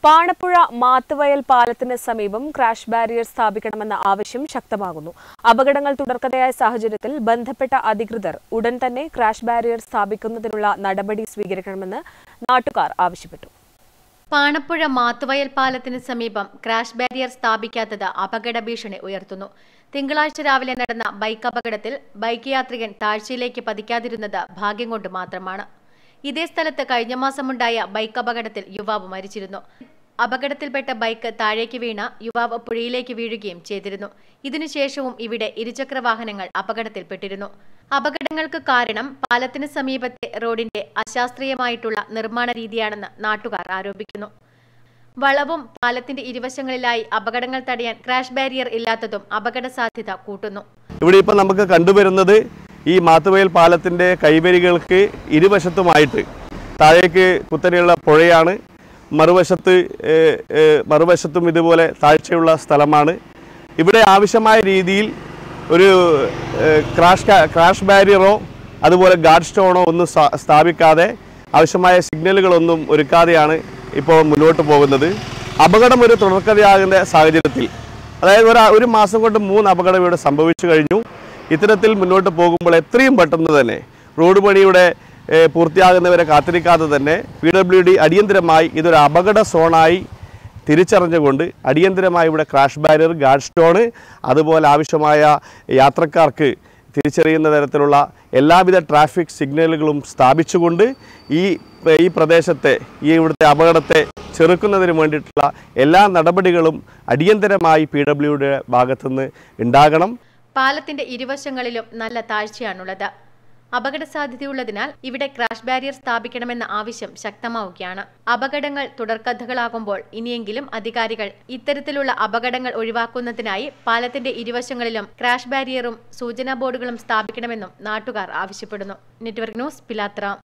പാണപ്പുഴ മാത്തുവയൽ പാലത്തിന് സമീപം crash barrier സ്ഥാപിക്കണമെന്ന ആവശ്യം ശക്തമാകുന്നു അപകടങ്ങൾ തുടർക്കഥയായ സാഹചര്യത്തിൽ ബന്ധപ്പെട്ട അധികൃതർ ഉടൻ തന്നെ ക്രാഷ് ബാരിയർ സ്ഥാപിക്കുന്നതിനുള്ള നടപടി സ്വീകരിക്കണമെന്ന് നാട്ടുകാർ ആവശ്യപ്പെട്ടു പാണപ്പുഴ മാത്തുവയൽ പാലത്തിന് സമീപം ക്രാഷ് ബാരിയർ സ്ഥാപിക്കാത്തത് അപകട ഭീഷണി ഉയർത്തുന്നു തിങ്കളാഴ്ച രാവിലെ നടന്ന ബൈക്ക് അപകടത്തിൽ ബൈക്ക് യാത്രികൻ താഴ്ചയിലേക്ക് പതിക്കാതിരുന്നത് ഭാഗ്യം കൊണ്ട് മാത്രമാണ് ഇതേ സ്ഥലത്ത് കഴിഞ്ഞ മാസമുണ്ടായ ബൈക്ക് അപകടത്തിൽ യുവാവ് മരിച്ചിരുന്നു അപകടത്തിൽപ്പെട്ട ബൈക്ക് താഴേക്ക് വീണ യുവാവ് പുഴയിലേക്ക് വീഴുകയും ചെയ്തിരുന്നു ഇതിനുശേഷവും ഇവിടെ ഇരുചക്ര വാഹനങ്ങൾ അപകടത്തിൽപ്പെട്ടിരുന്നു അപകടങ്ങൾക്ക് കാരണം പാലത്തിന് സമീപത്തെ റോഡിന്റെ അശാസ്ത്രീയമായിട്ടുള്ള നിർമ്മാണ രീതിയാണെന്ന് നാട്ടുകാർ ആരോപിക്കുന്നു വളവും പാലത്തിന്റെ ഇരുവശങ്ങളിലായി അപകടങ്ങൾ തടയാൻ ക്രാഷ് ബാരിയർ ഇല്ലാത്തതും അപകട സാധ്യത കൂട്ടുന്നു ഇവിടെ ഇപ്പം നമുക്ക് കണ്ടുവരുന്നത് ഈ മാത്തുവയൽ പാലത്തിൻ്റെ കൈവരികൾക്ക് ഇരുവശത്തുമായിട്ട് താഴേക്ക് കുത്തനെയുള്ള പുഴയാണ് മറുവശത്ത് ഏഹ്, ഏഹ്, മറുവശത്തും ഇതുപോലെ താഴ്ചയുള്ള സ്ഥലമാണ് ഇവിടെ ആവശ്യമായ രീതിയിൽ ഒരു ഏഹ്, ക്രാഷ് കാ- ക്രാഷ് ബാരിയറോ അതുപോലെ ഗാർഡ് സ്റ്റോണോ ഒന്നും സ്ഥാ- സ്ഥാപിക്കാതെ ആവശ്യമായ സിഗ്നലുകളൊന്നും ഒരുക്കാതെയാണ് ഇപ്പോൾ മുന്നോട്ട് പോകുന്നത് അപകടം ഒരു തുടർക്കഥയാകുന്ന സാഹചര്യത്തിൽ അതായത് ഒരു ഒരു മാസം കൊണ്ട് മൂന്ന് അപകടം ഇവിടെ സംഭവിച്ചു കഴിഞ്ഞു ഇത്തരത്തിൽ മുന്നോട്ട് പോകുമ്പോൾ എത്രയും പെട്ടെന്ന് തന്നെ റോഡ് പണിയുടെ ഏഹ്, പൂർത്തിയാകുന്നവരെ കാത്തിരിക്കാതെ തന്നെ പി ഡബ്ല്യു ഡി അടിയന്തരമായി ഇതൊരു അപകട സോണായി തിരിച്ചറിഞ്ഞുകൊണ്ട് അടിയന്തരമായി ഇവിടെ ക്രാഷ് ബാരിയർ ഗാർഡ് സ്റ്റോണ് അതുപോലെ ആവശ്യമായ യാത്രക്കാർക്ക് തിരിച്ചറിയുന്ന തരത്തിലുള്ള എല്ലാവിധ ട്രാഫിക് സിഗ്നലുകളും സ്ഥാപിച്ചുകൊണ്ട് ഈ ഈ പ്രദേശത്തെ ഈ ഇവിടുത്തെ അപകടത്തെ ചെറുക്കുന്നതിന് വേണ്ടിയിട്ടുള്ള എല്ലാ നടപടികളും അടിയന്തരമായി പി ഡബ്ല്യുടെ ഭാഗത്തുനിന്ന് ഉണ്ടാകണം പാലത്തിന്റെ ഇരുവശങ്ങളിലും നല്ല താഴ്ചയാണുള്ളത് അപകട സാധ്യതയുള്ളതിനാൽ ഇവിടെ ക്രാഷ് ബാരിയർ സ്ഥാപിക്കണമെന്ന ആവശ്യം ശക്തമാവുകയാണ് അപകടങ്ങൾ തുടർക്കഥകളാകുമ്പോൾ ഇനിയെങ്കിലും അധികാരികൾ ഇത്തരത്തിലുള്ള അപകടങ്ങൾ ഒഴിവാക്കുന്നതിനായി പാലത്തിന്റെ ഇരുവശങ്ങളിലും ക്രാഷ് ബാരിയറും സൂചനാ ബോർഡുകളും സ്ഥാപിക്കണമെന്നും നാട്ടുകാർ ആവശ്യപ്പെടുന്നു നെറ്റ്വർക്ക് ന്യൂസ് പിലാത്ര